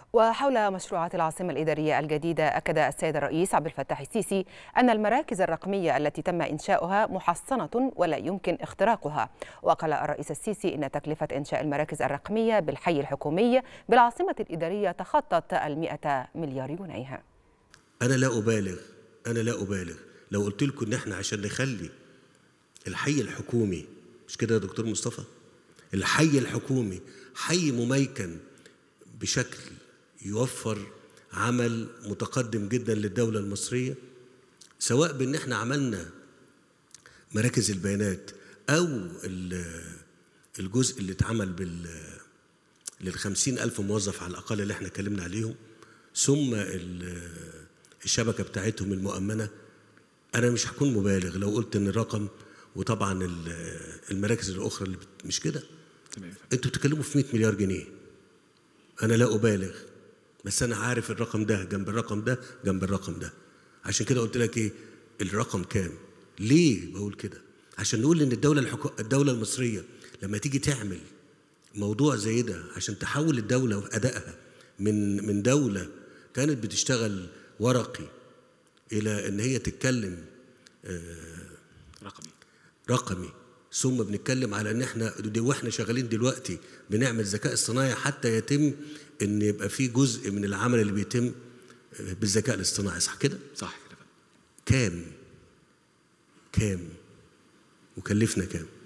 وحول مشروعات العاصمة الإدارية الجديدة أكد السيد الرئيس عبد الفتاح السيسي أن المراكز الرقمية التي تم إنشاؤها محصنة ولا يمكن اختراقها وقال الرئيس السيسي إن تكلفة إنشاء المراكز الرقمية بالحي الحكومي بالعاصمة الإدارية تخطت المئة مليار جنيه أنا لا أبالغ أنا لا أبالغ لو قلت لكم إن إحنا عشان نخلي الحي الحكومي مش كده يا دكتور مصطفى الحي الحكومي حي مميكن بشكل يوفر عمل متقدم جدا للدولة المصرية سواء بأن احنا عملنا مراكز البيانات أو الجزء اللي اتعمل بال للخمسين ألف موظف على الأقل اللي احنا اتكلمنا عليهم ثم الشبكة بتاعتهم المؤمنة أنا مش هكون مبالغ لو قلت إن الرقم وطبعا المراكز الأخرى اللي مش كده انتوا بتتكلموا في 100 مليار جنيه أنا لا أبالغ بس انا عارف الرقم ده جنب الرقم ده جنب الرقم ده عشان كده قلت لك ايه الرقم كام ليه بقول كده عشان نقول ان الدوله الحكو... الدوله المصريه لما تيجي تعمل موضوع زي ده عشان تحول الدوله وادائها من من دوله كانت بتشتغل ورقي الى ان هي تتكلم آه رقمي رقمي ثم بنتكلم على ان احنا دي واحنا شغالين دلوقتي بنعمل ذكاء اصطناعي حتى يتم ان يبقى في جزء من العمل اللي بيتم بالذكاء الاصطناعي صح كده؟ صح كده كام؟ كام؟ وكلفنا كام؟